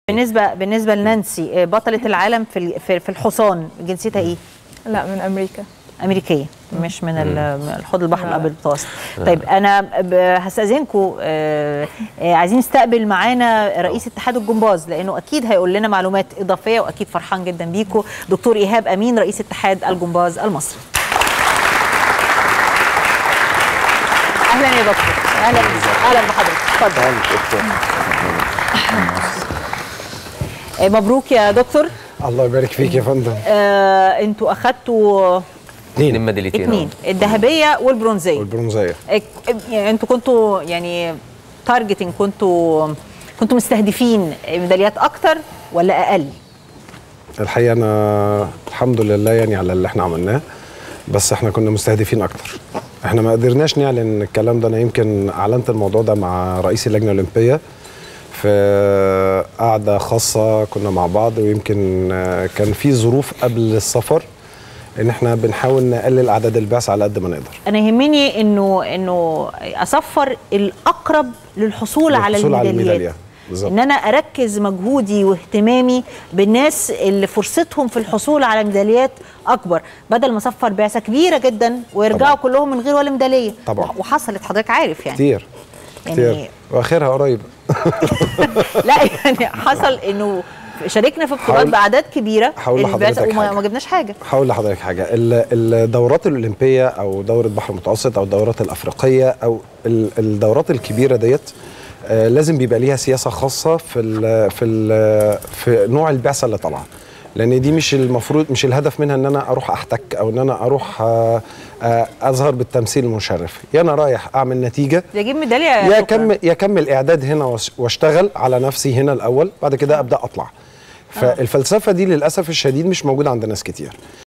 بالنسبه بالنسبه لنانسي بطله العالم في ال- في في الحصان جنسيتها ايه لا من امريكا امريكيه مش من ال- من الحوض البحر الابيض المتوسط طيب انا ب- هستاذنكم آه، آه، عايزين نستقبل معانا رئيس اتحاد الجمباز لانه اكيد هيقول لنا معلومات اضافيه واكيد فرحان جدا بيكم دكتور ايهاب امين رئيس اتحاد الجمباز المصري اهلا يا دكتور اهلا اهلا بحضرتك اتفضل آه، مبروك يا دكتور الله يبارك فيك يا فندم آه، انتوا اخدتوا اتنين ميداليتين اتنين الذهبيه والبرونزيه والبرونزيه إك- يعني انتوا كنتوا يعني تارجتنج كنتوا كنتوا مستهدفين ميداليات اكتر ولا اقل؟ الحقيقه انا الحمد لله يعني على اللي احنا عملناه بس احنا كنا مستهدفين اكتر احنا ما قدرناش نعلن الكلام ده انا يمكن اعلنت الموضوع ده مع رئيس اللجنه الاولمبيه في قعده خاصه كنا مع بعض ويمكن آه، كان في ظروف قبل السفر ان احنا بنحاول نقلل اعداد البعث على قد ما نقدر انا يهمني انه انه اصفر الاقرب للحصول على للحصول على الميداليات الميدالية. بالظبط. ان انا اركز مجهودي واهتمامي بالناس اللي فرصتهم في الحصول على ميداليات اكبر بدل ما اصفر بعثه كبيره جدا ويرجعوا طبعاً. كلهم من غير ولا ميداليه طبعاً. وحصلت حضرتك عارف يعني كتير يعني- كتير واخرها قريب لا يعني حصل انه شاركنا في بطولات هقول- باعداد كبيره هقول البعثة لحضرتك وما حاجة. ما جبناش حاجه هقول لحضرتك حاجه ال- الدورات الاولمبيه او دوره بحر المتوسط او الدورات الافريقيه او ال- الدورات الكبيره ديت آه، لازم بيبقى ليها سياسه خاصه في ال في ال في نوع البعثه اللي طالعه لان دي مش المفروض مش الهدف منها ان انا اروح احتك او ان انا اروح آه، آه، اظهر بالتمثيل المشرف يا انا رايح اعمل نتيجه يجيب ميداليه يا شكراً. كمل يا كمل اعداد هنا واش- واشتغل على نفسي هنا الاول بعد كده ابدا اطلع فالفلسفه دي للاسف الشديد مش موجوده عند ناس كتير